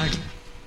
பாடு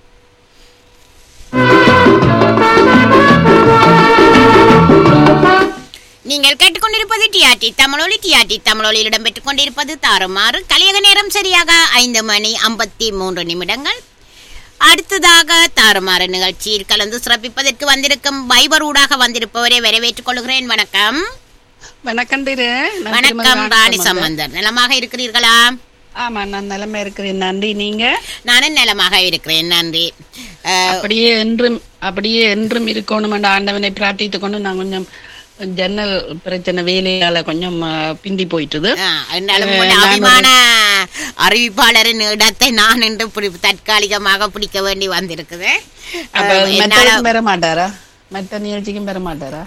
நீங்கள் கேட்டுக்கொண்டிருப்பது டிஆர்டி தமிழொலி டிஆர்டி தமிழொலியில் இடம்பெற்றுக் கொண்டிருப்பது தாறுமாறு கலியக நேரம் சரியாக ஐந்து மணி ஐம்பத்தி மூன்று நிமிடங்கள் அடுத்ததாக தாறுமாறு நிகழ்ச்சியில் கலந்து சிறப்பிப்பதற்கு வந்திருக்கும் வைபர் ஊடாக வந்திருப்பவரை வரவேற்றுக் கொள்கிறேன் வணக்கம் வணக்கம் திரு நான் வணக்கம் திருமதி ராணி சம்பந்தர். சம்பந்தர் நலமாக இருக்கிறீர்களா ஆமா நான் நிலைமை இருக்கிறேன் நன்றி நீங்க நானும் நலமாக இருக்கிறேன் நன்றி அஹ், அப்படியே என்றும் அப்படியே என்றும் இருக்கணும் என்ற ஆண்டவனை பிரார்த்தித்துக் கொண்டு நான் கொஞ்சம் ஜன்னல் பிரச்சனை வேலையால கொஞ்சம் ஆ, பிந்தி போயிட்டுது அஹ், இருந்தாலும் உங்களுடைய அபிமான அறிவிப்பாளரின் இடத்தை நான் இன்று பிடி- தற்காலிகமாக பிடிக்க வேண்டி வந்திருக்குது அப்ப அஹ், என்னால மற்றதுக்கும் பெற மாட்டாரா மற்ற நிகழ்ச்சிக்கும் பெற மாட்டாரா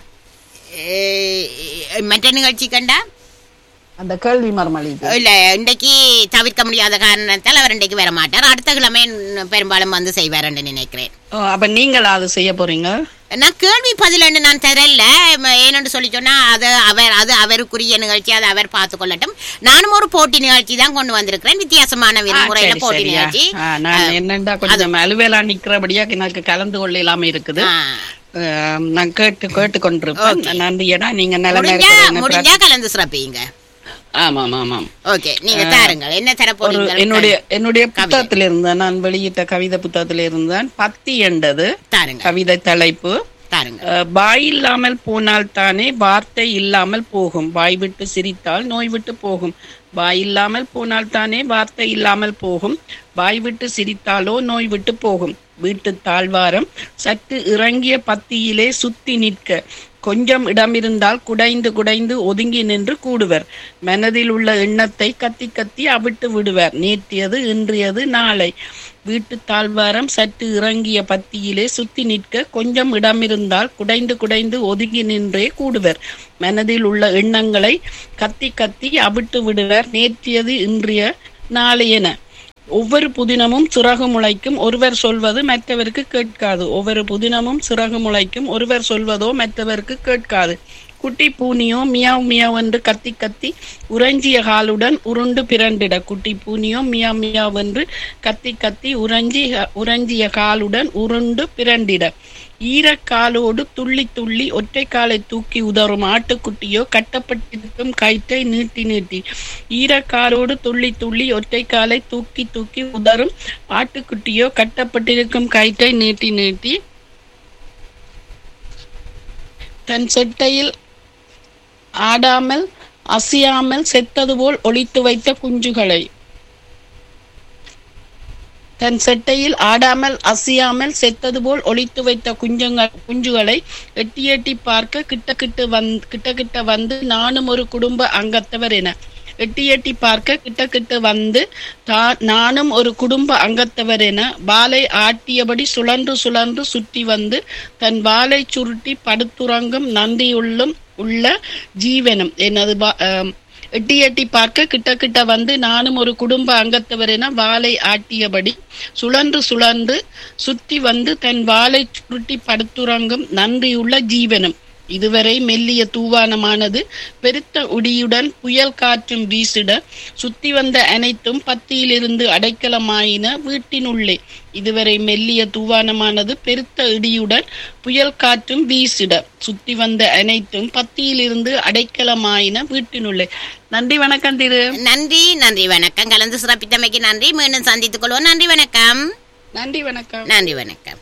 அஹ், மற்ற நிகழ்ச்சி கண்டா அந்த கேள்வி மர்மலி இல்ல இன்றைக்கு தவிர்க்க முடியாத காரணத்தால் அவர் இன்றைக்கு வர மாட்டார் அடுத்த கிழமை பெரும்பாலும் வந்து செய்வார் என்று நினைக்கிறேன் அப்ப நீங்கள் அது செய்ய போறீங்க நான் கேள்வி பதில் என்று நான் தரல ம- ஏனென்று சொல்லி சொன்னா அது அவர் அது அவருக்குரிய நிகழ்ச்சி அதை அவர் பார்த்து கொள்ளட்டும் நானும் ஒரு போட்டி நிகழ்ச்சி தான் கொண்டு வந்திருக்கிறேன் வித்தியாசமான ஆ, விதிமுறையில சரி, போட்டி சரியா. நிகழ்ச்சி ஆ, நான் என்னண்டா கொஞ்சம் அலுவேலா நிக்கிறபடியா எனக்கு கலந்து கொள்ள இல்லாம இருக்குது ஆ. ஆ, நான் கேட்டு கேட்டு கொண்டிருப்பேன் நன்றி ஏன்னா நீங்க நிலைமை முடிஞ்சா இருக்கிற முடிஞ்சா கலந்து சிறப்பீங்க ஆமாம் ஆமாம் ஓகே நீங்க தாருங்கள் என்ன தர ஒரு போறீங்க என்னுடைய என்னுடைய புத்தகத்துல இருந்தா நான் வெளியிட்ட கவிதை புத்தகத்துல இருந்தான் பத்தி என்றது தாருங்க கவிதை தலைப்பு தாருங்க அஹ், வாய் இல்லாமல் போனால் தானே வார்த்தை இல்லாமல் போகும் வாய் விட்டு சிரித்தால் நோய் விட்டு போகும் வாய் இல்லாமல் போனால் தானே வார்த்தை இல்லாமல் போகும் வாய் விட்டு சிரித்தாலோ நோய் விட்டு போகும் வீட்டு தாழ்வாரம் சற்று இறங்கிய பத்தியிலே சுத்தி நிற்க கொஞ்சம் இடமிருந்தால் குடைந்து குடைந்து ஒதுங்கி நின்று கூடுவர் மனதில் உள்ள எண்ணத்தை கத்தி கத்தி அவிட்டு விடுவர் நேற்றியது இன்றியது நாளை வீட்டு தாழ்வாரம் சற்று இறங்கிய பத்தியிலே சுத்தி நிற்க கொஞ்சம் இடமிருந்தால் குடைந்து குடைந்து ஒதுங்கி நின்றே கூடுவர் மனதில் உள்ள எண்ணங்களை கத்தி கத்தி அவிட்டு விடுவர் நேற்றியது இன்றைய நாளையென ஒவ்வொரு புதினமும் சிறகு முளைக்கும் ஒருவர் சொல்வது மற்றவருக்கு கேட்காது ஒவ்வொரு புதினமும் சிறகு முளைக்கும் ஒருவர் சொல்வதோ மற்றவருக்கு கேட்காது குட்டி பூனியோ மியாவ் மியாவ் என்று கத்தி கத்தி உறைஞ்சிய காலுடன் உருண்டு பிறண்டிட குட்டி பூனியோ மியாவ் மியாவ் என்று கத்தி கத்தி உறைஞ்சி உறைஞ்சிய காலுடன் உருண்டு பிறண்டிட ஈரக்காலோடு துள்ளி துள்ளி ஒற்றை காலை தூக்கி உதறும் ஆட்டுக்குட்டியோ கட்டப்பட்டிருக்கும் கயிற்றை நீட்டி நீட்டி ஈரக்காலோடு துள்ளி துள்ளி ஒற்றை காலை தூக்கி தூக்கி உதறும் ஆட்டுக்குட்டியோ கட்டப்பட்டிருக்கும் கயிற்றை நீட்டி நீட்டி தன் செட்டையில் ஆடாமல் அசையாமல் செத்தது போல் ஒளித்து வைத்த குஞ்சுகளை தன் செட்டையில் ஆடாமல் அசையாமல் செத்தது போல் ஒளித்து வைத்த குஞ்சுங்கள் குஞ்சுகளை எட்டி எட்டி பார்க்க கிட்ட கிட்ட வந்து கிட்ட கிட்ட வந்து நானும் ஒரு குடும்ப அங்கத்தவர் என எட்டி எட்டி பார்க்க கிட்ட கிட்ட வந்து தா- நானும் ஒரு குடும்ப அங்கத்தவர் என வாளை ஆட்டியபடி சுழன்று சுழன்று சுற்றி வந்து தன் வாளை சுருட்டி படுத்துறங்கும் நந்தியுள்ளும் உள்ள ஜீவனம் எனது வா- ஆம், எட்டி எட்டி பார்க்க கிட்ட கிட்ட வந்து நானும் ஒரு குடும்ப அங்கத்தவர் என வாளை ஆட்டியபடி சுழன்று சுழன்று சுற்றி வந்து தன் வாளை சுருட்டி படுத்துறங்கும் நன்றியுள்ள ஜீவனம் இதுவரை மெல்லிய தூவானமானது பெருத்த உடியுடன் புயல் காற்றும் வீசிட சுத்தி வந்த அனைத்தும் பத்தியிலிருந்து அடைக்கலமாயின வீட்டினுள்ளே இதுவரை மெல்லிய தூவானமானது பெருத்த இடியுடன் புயல் காற்றும் வீசிட சுத்தி வந்த அனைத்தும் பத்தியிலிருந்து அடைக்கலமாயின வீட்டினுள்ளே நன்றி வணக்கம் திரு நன்றி நன்றி வணக்கம் கலந்து சிறப்பித்தமைக்கு நன்றி மீண்டும் சந்தித்துக் கொள்வோம் நன்றி வணக்கம் நன்றி வணக்கம் நன்றி வணக்கம்